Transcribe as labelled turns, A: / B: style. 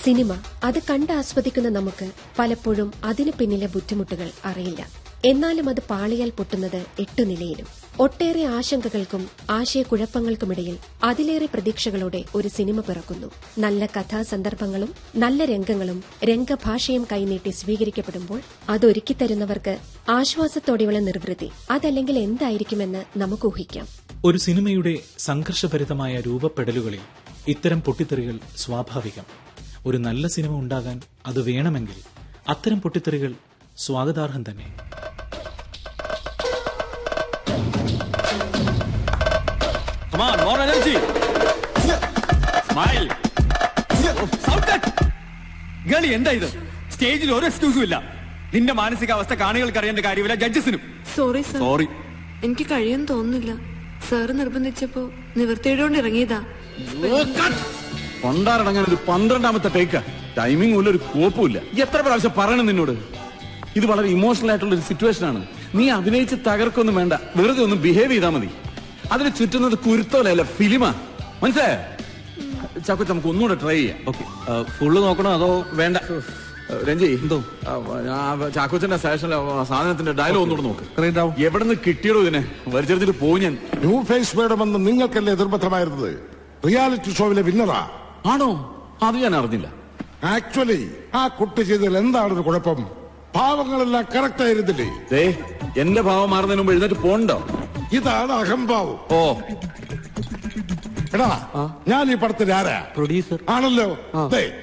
A: Cinema അത് കണ്ട് ആസ്വദിക്കുന്ന നമുക്ക് പലപ്പോഴും അതിനു പിന്നിലെ ബുദ്ധിമുട്ടുകൾ അറിയില്ല എന്നാലും അത് പാളിയാൽ പൊട്ടുന്നത് എട്ടു നിലയിലും ഒട്ടേറെ ആശങ്കകൾക്കും ആശയക്കുഴപ്പങ്ങൾക്കുമിടയിൽ അതിലേറെ പ്രതീക്ഷകളോടെ ഒരു സിനിമ പിറക്കുന്നു നല്ല കഥാസന്ദർഭങ്ങളും നല്ല രംഗങ്ങളും രംഗഭാഷയും കൈനീട്ടി സ്വീകരിക്കപ്പെടുമ്പോൾ അതൊരുക്കിത്തരുന്നവർക്ക് ആശ്വാസത്തോടെയുള്ള നിർവൃത്തി അതല്ലെങ്കിൽ എന്തായിരിക്കുമെന്ന് നമുക്ക് ഊഹിക്കാം
B: ഒരു സിനിമയുടെ സംഘർഷഭരിതമായ രൂപപ്പെടലുകളിൽ ഇത്തരം പൊട്ടിത്തെറികൾ സ്വാഭാവികം ഒരു നല്ല സിനിമ ഉണ്ടാകാൻ അത് വേണമെങ്കിൽ അത്തരം പൊട്ടിത്തെറികൾ സ്വാഗതാർഹം തന്നെ
C: Come on, more energy. Smile. Shout it. ഗളി എന്താ ഇത് സ്റ്റേജിൽ ഒരു എക്സ്ക്യൂസും ഇല്ല നിന്റെ മാനസികാവസ്ഥ കാണികൾക്ക് അറിയേണ്ട കാര്യമില്ല ജഡ്ജസിനും
D: സോറി സർ
C: സോറി
D: എനിക്ക് കഴിയുമെന്ന് തോന്നുന്നില്ല സാറ് നിർബന്ധിച്ചപ്പോ നിവർത്തിയിടോണ്ട് ഇറങ്ങിയതാ
E: കൊണ്ടാറടങ്ങാൻ ഒരു പന്ത്രണ്ടാമത്തെ ടേക്ക ടൈമിംഗ് പോലും ഒരു കോപ്പുമില്ല എത്ര പ്രാവശ്യം പറയണം നിന്നോട് ഇത് വളരെ ഇമോഷണൽ ആയിട്ടുള്ള ഒരു സിറ്റുവേഷൻ ആണ് നീ അഭിനയിച്ച് തകർക്കൊന്നും വേണ്ട വെറുതെ ഒന്ന് ബിഹേവ് ചെയ്താൽ മതി അതിന് ചുറ്റുന്നത് കുരുത്തോലല്ല ഫിലിമാ മനസ്സിലായോ ചാക്കോ നമുക്ക് ഒന്നുകൂടെ ട്രൈ ചെയ്യാം ഓക്കെ ഫുള്ള് നോക്കണോ അതോ വേണ്ട രഞ്ജി എന്തോ ചാക്കോച്ചന്റെ സ്റ്റേഷനിലെ സാധനത്തിന്റെ ഡയലോഗ് ഒന്നുകൂടെ നോക്ക് എവിടെ നിന്ന് കിട്ടിയടോ ഇതിനെ വലിച്ചെടുത്തിട്ട് പോകും ഞാൻ
F: ന്യൂ ഫേസ് വേണമെന്ന് നിങ്ങൾക്കല്ലേ എതിർപത്രമായിരുന്നത് റിയാലിറ്റി ഷോയിലെ വിന്നറാ
E: ആണോ അത് ഞാൻ അറിഞ്ഞില്ല
F: ആക്ച്വലി ആ കുട്ടി ചെയ്തതിൽ എന്താണ് ഒരു കുഴപ്പം ഭാവങ്ങളെല്ലാം കറക്റ്റ് ആയിരുന്നില്ലേ
E: ദേ എന്റെ ഭാവം മാറുന്നതിന് മുമ്പ് എഴുന്നേറ്റ് പോണ്ടോ
F: ഇതാണ് അഹംഭാവം
E: ഓ
F: എടാ ഞാൻ ഈ പടത്തിൽ ആരാ
E: പ്രൊഡ്യൂസർ
F: ആണല്ലോ ദേ